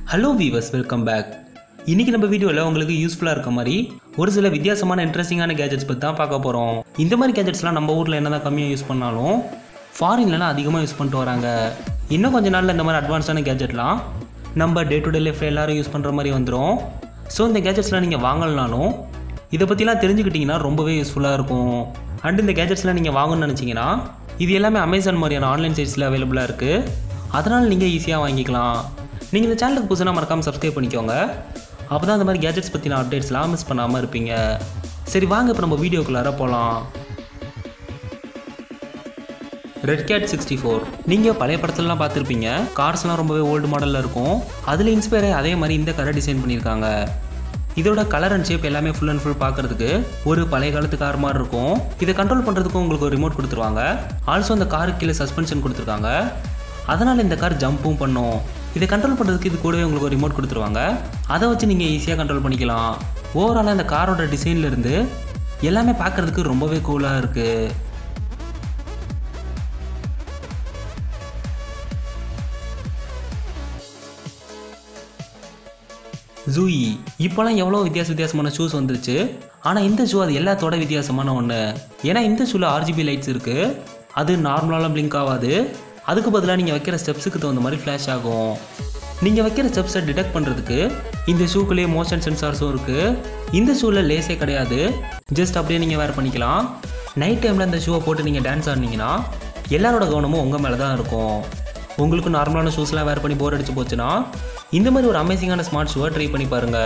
hello viewers welcome back இன்னைக்கு நம்ம வீடியோவில் உங்களுக்கு யூஸ்ஃபுல்லாக இருக்க மாதிரி ஒரு சில வித்தியாசமான இன்ட்ரெஸ்டிங்கான கேஜெட்ஸ் பற்றி தான் பார்க்க போகிறோம் இந்த மாதிரி கேஜெட்ஸ்லாம் நம்ம ஊரில் என்ன தான் கம்மியாக யூஸ் பண்ணாலும் ஃபாரின்லலாம் அதிகமாக யூஸ் பண்ணிட்டு வராங்க இன்னும் கொஞ்ச நாளில் இந்த மாதிரி அட்வான்ஸான கேஜெட்லாம் நம்ம டே டு டே லைஃப்பில் எல்லாரும் யூஸ் பண்ணுற மாதிரி வந்துடும் ஸோ இந்த கேஜெட்ஸ்லாம் நீங்கள் வாங்கலனாலும் இதை பற்றிலாம் தெரிஞ்சுக்கிட்டிங்கன்னா ரொம்பவே யூஸ்ஃபுல்லாக இருக்கும் அண்ட் இந்த கேஜெட்ஸ்லாம் நீங்கள் வாங்கணும்னு நினச்சிங்கன்னா இது எல்லாமே அமேசான் மாதிரியான ஆன்லைன் சைட்ஸில் அவைலபிளாக இருக்குது அதனால் நீங்கள் ஈஸியாக வாங்கிக்கலாம் நீங்கள் இந்த சேனலுக்கு புதுசாக மறக்காமல் சப்ஸ்கிரைப் பண்ணிக்கோங்க அப்போ தான் இந்த மாதிரி கேஜெட்ஸ் பற்றின அப்டேட்ஸ்லாம் மிஸ் பண்ணாமல் இருப்பீங்க சரி வாங்க இப்போ நம்ம வீடியோக்குள்ளார போகலாம் ரெட் கேட் சிக்ஸ்டி ஃபோர் நீங்கள் பழைய படத்துலலாம் பார்த்துருப்பீங்க கார்ஸ்லாம் ரொம்பவே ஓல்டு மாடலில் இருக்கும் அதில் இன்ஸ்பயர் ஆகி அதே மாதிரி இந்த கரை டிசைன் பண்ணியிருக்காங்க இதோட கலர் அண்ட் ஷேப் எல்லாமே ஃபுல் அண்ட் ஃபுல் பார்க்கறதுக்கு ஒரு பழைய காலத்து கார் மாதிரி இருக்கும் இதை கண்ட்ரோல் பண்ணுறதுக்கும் உங்களுக்கு ஒரு ரிமோட் கொடுத்துருவாங்க ஆல்சோ அந்த காருக்கு கீழே சஸ்பென்ஷன் கொடுத்துருக்காங்க அதனால் இந்த கார் ஜம்பும் பண்ணும் இதை கண்ட்ரோல் பண்ணுறதுக்கு இது கூடவே உங்களுக்கு ஒரு ரிமோட் கொடுத்துருவாங்க அதை வச்சு நீங்கள் ஈஸியாக கண்ட்ரோல் பண்ணிக்கலாம் ஓவராலாக இந்த காரோட டிசைன்ல இருந்து எல்லாமே பார்க்கறதுக்கு ரொம்பவே கூலாக இருக்குது ஜூயி இப்போலாம் எவ்வளோ வித்தியாச வித்தியாசமான ஷூஸ் வந்துருச்சு ஆனால் இந்த ஷூ அது எல்லாத்தோட வித்தியாசமான ஒன்று ஏன்னா இந்த ஷூவில் ஆர்ஜிபி லைட்ஸ் இருக்குது அது நார்மலாலாம் பிளிங்க் ஆகாது அதுக்கு பதிலாக நீங்கள் வைக்கிற ஸ்டெப்ஸுக்கு தகுந்த மாதிரி ஃப்ளாஷ் ஆகும் நீங்கள் வைக்கிற ஸ்டெப்ஸை டிடெக்ட் பண்ணுறதுக்கு இந்த ஷூக்குள்ளேயே மோஷன் சென்சார்ஸும் இருக்குது இந்த ஷூவில் லேஸே கிடையாது ஜஸ்ட் அப்படியே நீங்கள் வேர் பண்ணிக்கலாம் நைட் டைமில் இந்த ஷூவை போட்டு நீங்கள் டான்ஸ் ஆடினீங்கன்னா எல்லாரோட கவனமும் உங்கள் மேலே தான் இருக்கும் உங்களுக்கு நார்மலான ஷூஸ்லாம் வேர் பண்ணி போர் அடிச்சு போச்சுன்னா இந்த மாதிரி ஒரு அமேசிங்கான ஸ்மார்ட் ஷூவை ட்ரை பண்ணி பாருங்க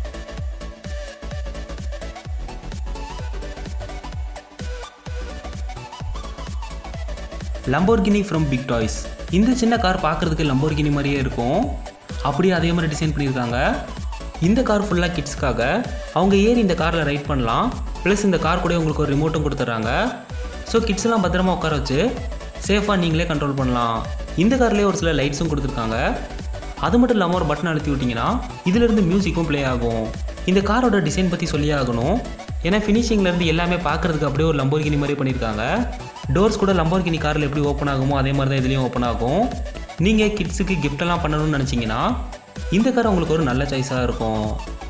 லம்போர்கினி ஃப்ரம் பிக் டாய்ஸ் இந்த சின்ன கார் பார்க்குறதுக்கு லம்போர்கினி மாதிரியே இருக்கும் அப்படியே அதே மாதிரி டிசைன் பண்ணியிருக்காங்க இந்த கார் ஃபுல்லாக கிட்ஸ்க்காக அவங்க ஏறி இந்த காரில் ரைட் பண்ணலாம் ப்ளஸ் இந்த கார் கூட உங்களுக்கு ஒரு ரிமோட்டும் கொடுத்துட்றாங்க ஸோ கிட்ஸ்லாம் பத்திரமா உட்கார வச்சு சேஃபாக நீங்களே கண்ட்ரோல் பண்ணலாம் இந்த கார்லேயே ஒரு சில லைட்ஸும் கொடுத்துருக்காங்க அது மட்டும் இல்லாமல் ஒரு பட்டன் அழுத்தி விட்டிங்கன்னா இதிலிருந்து மியூசிக்கும் ப்ளே ஆகும் இந்த காரோட டிசைன் பற்றி சொல்லியே ஆகணும் ஏன்னா ஃபினிஷிங்லேருந்து எல்லாமே பார்க்குறதுக்கு அப்படியே ஒரு லம்போர்கினி மாதிரி பண்ணியிருக்காங்க டோர்ஸ் கூட லம்போர்கினி காரில் எப்படி ஓப்பன் ஆகுமோ அதே மாதிரி தான் இதுலேயும் ஓப்பன் ஆகும் நீங்கள் கிட்ஸுக்கு கிஃப்டெல்லாம் பண்ணணும்னு நினச்சிங்கன்னா இந்த கார் உங்களுக்கு ஒரு நல்ல சாய்ஸாக இருக்கும்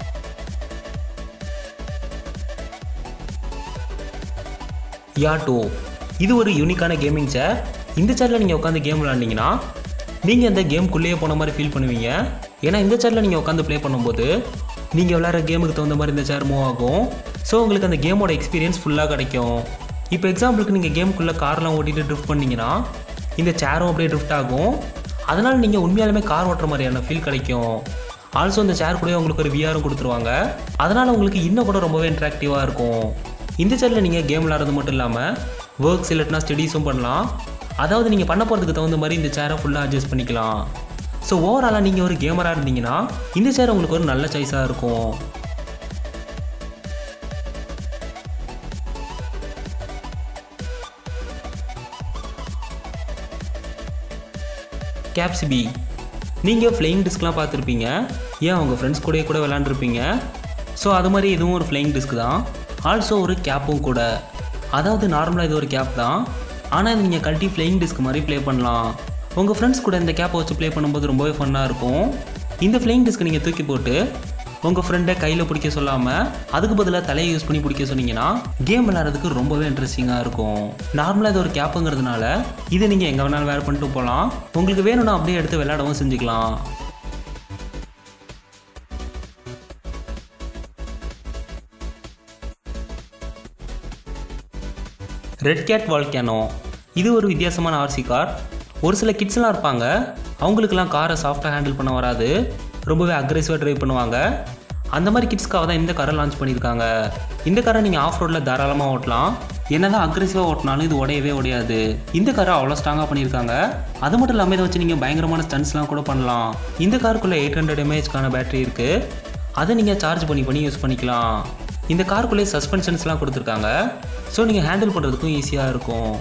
யாட்டோ இது ஒரு யூனிக்கான கேமிங் சேர் இந்த சேரில் நீங்கள் உட்காந்து கேம் விளாண்டிங்கன்னா நீங்கள் அந்த கேம்குள்ளேயே போன மாதிரி ஃபீல் பண்ணுவீங்க ஏன்னா இந்த சேரில் நீங்கள் உட்காந்து ப்ளே பண்ணும்போது நீங்கள் விளையாடுற கேமுக்கு தகுந்த மாதிரி இந்த சேர் மூவ் ஆகும் ஸோ உங்களுக்கு அந்த கேமோட எக்ஸ்பீரியன்ஸ் ஃபுல்லாக கிடைக்கும் இப்போ எக்ஸாம்பிளுக்கு நீங்கள் கேமுக்குள்ளே கார்லாம் ஓட்டிட்டு ட்ரிஃப்ட் பண்ணீங்கன்னா இந்த சேரும் அப்படியே ட்ரிஃப்ட் ஆகும் அதனால் நீங்கள் உண்மையாலுமே கார் ஓட்டுற மாதிரியான ஃபீல் கிடைக்கும் ஆல்சோ இந்த சேர் கூட உங்களுக்கு ஒரு விஆரும் கொடுத்துருவாங்க அதனால் உங்களுக்கு இன்னும் கூட ரொம்பவே இன்ட்ராக்டிவாக இருக்கும் இந்த சேரில் நீங்கள் கேம் விளாட்றது மட்டும் இல்லாமல் ஒர்க்ஸ் இல்லட்டினா ஸ்டடீஸும் பண்ணலாம் அதாவது நீங்கள் பண்ண போகிறதுக்கு தகுந்த மாதிரி இந்த சேரை ஃபுல்லாக அட்ஜஸ்ட் பண்ணிக்கலாம் ஸோ ஓவராலாக நீங்கள் ஒரு கேமராக இருந்தீங்கன்னா இந்த சேர் உங்களுக்கு ஒரு நல்ல சாய்ஸாக இருக்கும் கேப்சிபி நீங்கள் ஃப்ளைங் டிஸ்க்லாம் பார்த்துருப்பீங்க ஏன் உங்கள் ஃப்ரெண்ட்ஸ் கூடயே கூட விளாண்டுருப்பீங்க ஸோ அது மாதிரி இதுவும் ஒரு ஃப்ளைங் டிஸ்க் தான் ஆல்சோ ஒரு கேப்பும் கூட அதாவது நார்மலாக இது ஒரு கேப் தான் ஆனால் இது நீங்கள் கழட்டி ஃப்ளைங் டிஸ்க் மாதிரி ப்ளே பண்ணலாம் உங்கள் ஃப்ரெண்ட்ஸ் கூட இந்த கேப்பை வச்சு ப்ளே பண்ணும்போது ரொம்பவே ஃபன்னாக இருக்கும் இந்த ஃப்ளைங் டிஸ்க் நீங்கள் தூக்கி போட்டு உங்கள் ஃப்ரெண்டை கையில் பிடிக்க சொல்லாமல் அதுக்கு பதிலாக தலையை யூஸ் பண்ணி பிடிக்க சொன்னீங்கன்னா கேம் விளையாடுறதுக்கு ரொம்பவே இன்ட்ரெஸ்டிங்காக இருக்கும் நார்மலாக இது ஒரு கேப்புங்கிறதுனால இதை நீங்கள் எங்கே வேணாலும் வேர் பண்ணிட்டு போகலாம் உங்களுக்கு வேணும்னா அப்படியே எடுத்து விளையாடவும் செஞ்சுக்கலாம் ரெட் கேட் வால்கேனோ இது ஒரு வித்தியாசமான ஆர்சி கார் ஒரு சில கிட்ஸ்லாம் இருப்பாங்க அவங்களுக்கெல்லாம் காரை சாஃப்டாக ஹேண்டில் பண்ண வராது ரொம்பவே அக்ரெசிவாக ட்ரைவ் பண்ணுவாங்க அந்த மாதிரி கிட்ஸ்க்காக தான் இந்த காரை லான்ச் பண்ணியிருக்காங்க இந்த காரை நீங்கள் ஆஃப் ரோடில் தாராளமாக ஓட்டலாம் என்னதான் அக்ரெசிவாக ஓட்டினாலும் இது உடையவே உடையாது இந்த காரை அவ்வளோ ஸ்ட்ராங்காக பண்ணியிருக்காங்க அது மட்டும் இல்லாமல் இதை வச்சு நீங்கள் பயங்கரமான ஸ்டன்ஸ்லாம் கூட பண்ணலாம் இந்த காருக்குள்ளே எயிட் ஹண்ட்ரட் எம்ஏஹெச்க்கான பேட்டரி இருக்குது அதை நீங்கள் சார்ஜ் பண்ணி பண்ணி யூஸ் பண்ணிக்கலாம் இந்த காருக்குள்ளே சஸ்பென்ஷன்ஸ்லாம் கொடுத்துருக்காங்க ஸோ நீங்கள் ஹேண்டில் பண்ணுறதுக்கும் ஈஸியாக இருக்கும்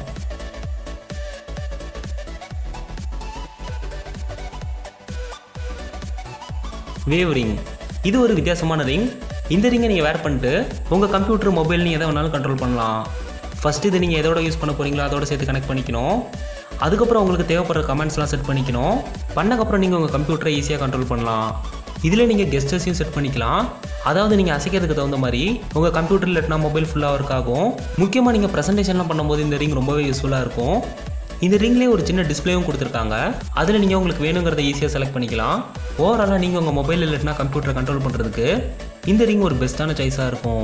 வேவ் ரிங் இது ஒரு வித்தியாசமான ரிங் இந்த ரிங்கை நீங்கள் வேர் பண்ணிட்டு உங்கள் கம்ப்யூட்டர் மொபைல் நீங்கள் எதை வேணாலும் கண்ட்ரோல் பண்ணலாம் ஃபஸ்ட்டு இதை நீங்கள் எதோட யூஸ் பண்ண போகிறீங்களோ அதோட சேர்த்து கனெக்ட் பண்ணிக்கணும் அதுக்கப்புறம் உங்களுக்கு தேவைப்படுற கமெண்ட்ஸ்லாம் செட் பண்ணிக்கணும் பண்ணக்கப்புறம் நீங்கள் உங்கள் கம்ப்யூட்டரை ஈஸியாக கண்ட்ரோல் பண்ணலாம் இதில் நீங்கள் கெஸ்டர்ஸையும் செட் பண்ணிக்கலாம் அதாவது நீங்கள் அசைக்கிறதுக்கு தகுந்த மாதிரி உங்கள் கம்ப்யூட்டர் இல்லட்டினா மொபைல் ஃபுல்லாக ஒர்க் ஆகும் முக்கியமாக நீங்கள் ப்ரெசன்டேஷன்லாம் பண்ணும்போது இந்த ரிங் ரொம்பவே யூஸ்ஃபுல்லாக இருக்கும் இந்த ரிங்லேயே ஒரு சின்ன டிஸ்பிளேவும் கொடுத்துருக்காங்க அதில் நீங்கள் உங்களுக்கு வேணுங்கிறத ஈஸியாக செலக்ட் பண்ணிக்கலாம் ஓவராலாக நீங்கள் உங்கள் மொபைல் இல்லட்டினா கம்ப்யூட்டரை கண்ட்ரோல் பண்ணுறதுக்கு இந்த ரிங் ஒரு பெஸ்ட்டான சாய்ஸாக இருக்கும்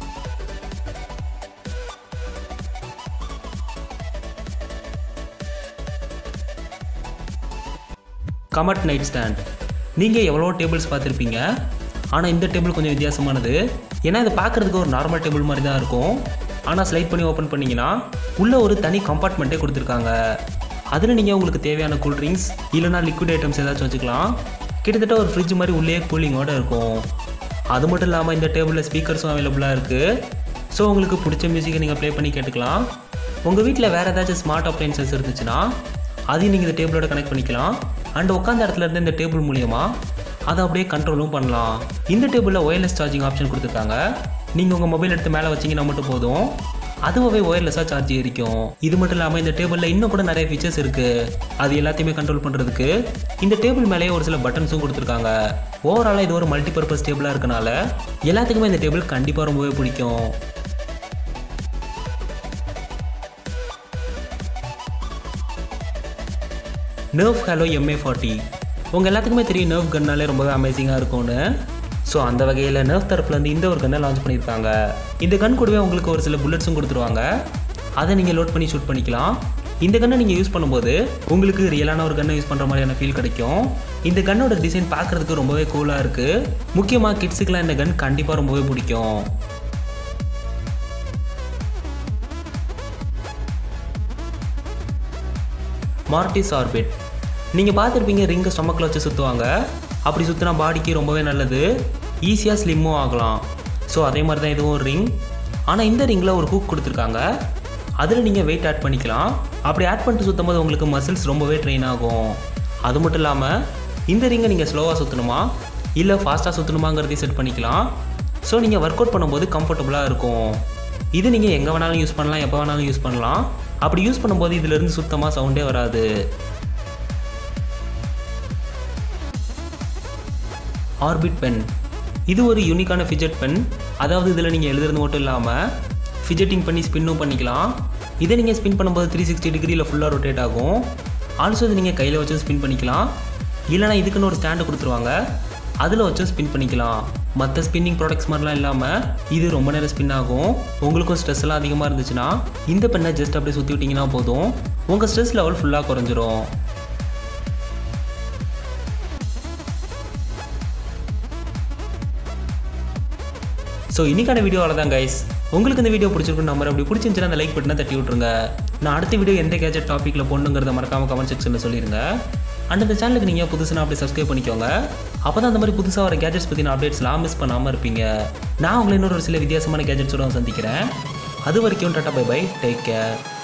கமட் நைட் ஸ்டாண்ட் நீங்கள் எவ்வளோ டேபிள்ஸ் பார்த்துருப்பீங்க ஆனால் இந்த டேபிள் கொஞ்சம் வித்தியாசமானது ஏன்னா இது பார்க்குறதுக்கு ஒரு நார்மல் டேபிள் மாதிரி தான் இருக்கும் ஆனால் ஸ்லைட் பண்ணி ஓப்பன் பண்ணிங்கன்னா உள்ளே ஒரு தனி கம்பார்ட்மெண்ட்டே கொடுத்துருக்காங்க அதில் நீங்கள் உங்களுக்கு தேவையான கூல்ட்ரிங்க்ஸ் இல்லைனா லிக்விட் ஐட்டம்ஸ் ஏதாச்சும் வச்சுக்கலாம் கிட்டத்தட்ட ஒரு ஃப்ரிட்ஜ் மாதிரி உள்ளே கூலிங்கோடு இருக்கும் அது மட்டும் இல்லாமல் இந்த டேபிளில் ஸ்பீக்கர்ஸும் அவைலபிளாக இருக்குது ஸோ உங்களுக்கு பிடிச்ச மியூசிக்கை நீங்கள் ப்ளே பண்ணி கேட்டுக்கலாம் உங்கள் வீட்டில் வேறு ஏதாச்சும் ஸ்மார்ட் அப்ளைன்சஸ் இருந்துச்சுன்னா அதையும் நீங்கள் இந்த டேபிளோட கனெக்ட் பண்ணிக்கலாம் அண்ட் உட்காந்த இடத்துல இருந்து இந்த டேபிள் மூலியமா அதை அப்படியே கண்ட்ரோலும் பண்ணலாம் இந்த டேபிளில் ஒயர்லெஸ் சார்ஜிங் ஆப்ஷன் கொடுத்துருக்காங்க நீங்கள் உங்கள் மொபைல் எடுத்து மேலே வச்சிங்கன்னா மட்டும் போதும் அதுவாகவே ஒயர்லெஸ்ஸாக சார்ஜ் ஏறிக்கும் இது மட்டும் இல்லாமல் இந்த டேபிளில் இன்னும் கூட நிறைய ஃபீச்சர்ஸ் இருக்குது அது எல்லாத்தையுமே கண்ட்ரோல் பண்ணுறதுக்கு இந்த டேபிள் மேலேயே ஒரு சில பட்டன்ஸும் கொடுத்துருக்காங்க ஓவராலாக இது ஒரு மல்டி பர்பஸ் டேபிளாக இருக்கனால எல்லாத்துக்குமே இந்த டேபிள் கண்டிப்பாக ரொம்பவே பிடிக்கும் நர்வ் ஹலோ எம்ஏ ஃபார்ட்டி உங்கள் எல்லாத்துக்குமே தெரியும் நர்வ் கன்னாலே ரொம்பவே அமேசிங்காக இருக்கும்னு ஸோ அந்த வகையில் நர்வ் தரப்புலேருந்து இந்த ஒரு கன்னை லான்ச் பண்ணியிருக்காங்க இந்த கன் கூடவே உங்களுக்கு ஒரு சில புல்லட்ஸும் கொடுத்துருவாங்க அதை நீங்கள் லோட் பண்ணி ஷூட் பண்ணிக்கலாம் இந்த கன்னை நீங்கள் யூஸ் பண்ணும்போது உங்களுக்கு ரியலான ஒரு கன்னை யூஸ் பண்ணுற மாதிரியான ஃபீல் கிடைக்கும் இந்த கன்னோட டிசைன் பார்க்குறதுக்கு ரொம்பவே கூலாக இருக்குது முக்கியமாக கிட்ஸுக்கெலாம் இந்த கன் கண்டிப்பாக ரொம்பவே பிடிக்கும் மார்டிஸ் ஆர்பிட் நீங்கள் பார்த்துருப்பீங்க ரிங்கை ஸ்டொமக்கில் வச்சு சுற்றுவாங்க அப்படி சுற்றினா பாடிக்கு ரொம்பவே நல்லது ஈஸியாக ஸ்லிம்மும் ஆகலாம் ஸோ அதே மாதிரி தான் இதுவும் ரிங் ஆனால் இந்த ரிங்கில் ஒரு ஹூக் கொடுத்துருக்காங்க அதில் நீங்கள் வெயிட் ஆட் பண்ணிக்கலாம் அப்படி ஆட் பண்ணிட்டு சுற்றும் போது உங்களுக்கு மசில்ஸ் ரொம்பவே ட்ரெயின் ஆகும் அது மட்டும் இல்லாமல் இந்த ரிங்கை நீங்கள் ஸ்லோவாக சுற்றணுமா இல்லை ஃபாஸ்ட்டாக சுற்றணுமாங்கிறதையும் செட் பண்ணிக்கலாம் ஸோ நீங்கள் ஒர்க் அவுட் பண்ணும்போது கம்ஃபர்டபுளாக இருக்கும் இது நீங்கள் எங்கே வேணாலும் யூஸ் பண்ணலாம் எப்போ வேணாலும் யூஸ் பண்ணலாம் அப்படி யூஸ் பண்ணும்போது இதிலிருந்து சுத்தமாக சவுண்டே வராது ஆர்பிட் பென் இது ஒரு யூனிக்கான ஃபிஜெட் பென் அதாவது இதில் நீங்கள் எழுதுறது மட்டும் இல்லாமல் ஃபிஜெட்டிங் பண்ணி ஸ்பின்னும் பண்ணிக்கலாம் இதை நீங்கள் ஸ்பின் பண்ணும்போது த்ரீ சிக்ஸ்டி டிகிரியில் ஃபுல்லாக ரொட்டேட் ஆகும் ஆல்சோ இது நீங்கள் கையில் வச்சு ஸ்பின் பண்ணிக்கலாம் இல்லைனா இதுக்குன்னு ஒரு ஸ்டாண்டு கொடுத்துருவாங்க அதில் வச்சும் ஸ்பின் பண்ணிக்கலாம் மற்ற ஸ்பின்னிங் ப்ராடக்ட்ஸ் மாதிரிலாம் இல்லாமல் இது ரொம்ப நேரம் ஸ்பின் ஆகும் உங்களுக்கும் ஸ்ட்ரெஸ் எல்லாம் அதிகமாக இருந்துச்சுன்னா இந்த பெண்ணை ஜஸ்ட் அப்படியே சுற்றி விட்டிங்கன்னா போதும் உங்கள் ஸ்ட்ரெஸ் லெவல் ஃபுல்லாக குறைஞ்சிரும் ஸோ இன்னைக்கான வீடியோ தான் கைஸ் உங்களுக்கு இந்த வீடியோ பிடிச்சிருக்குன்னு நம்பர் அப்படி பிடிச்சிருந்துச்சுன்னா அந்த லைக் பட்டனை தட்டி விட்ருங்க நான் அடுத்த வீடியோ எந்த கேஜெட் டாப்பிக்கில் போடணுங்கிறத மறக்காம கமெண்ட் செக்ஷனில் சொல்லிடுங்க அண்ட் இந்த சேனலுக்கு நீங்கள் புதுசுனா அப்படியே சப்ஸ்கிரைப் பண்ணிக்கோங்க அப்போ தான் அந்த மாதிரி புதுசாக வர கேஜெட்ஸ் பற்றின அப்டேட்ஸ்லாம் மிஸ் பண்ணாமல் இருப்பீங்க நான் உங்களை இன்னொரு ஒரு சில வித்தியாசமான கேஜெட்ஸோட சந்திக்கிறேன் அது வரைக்கும் tata bye bye take care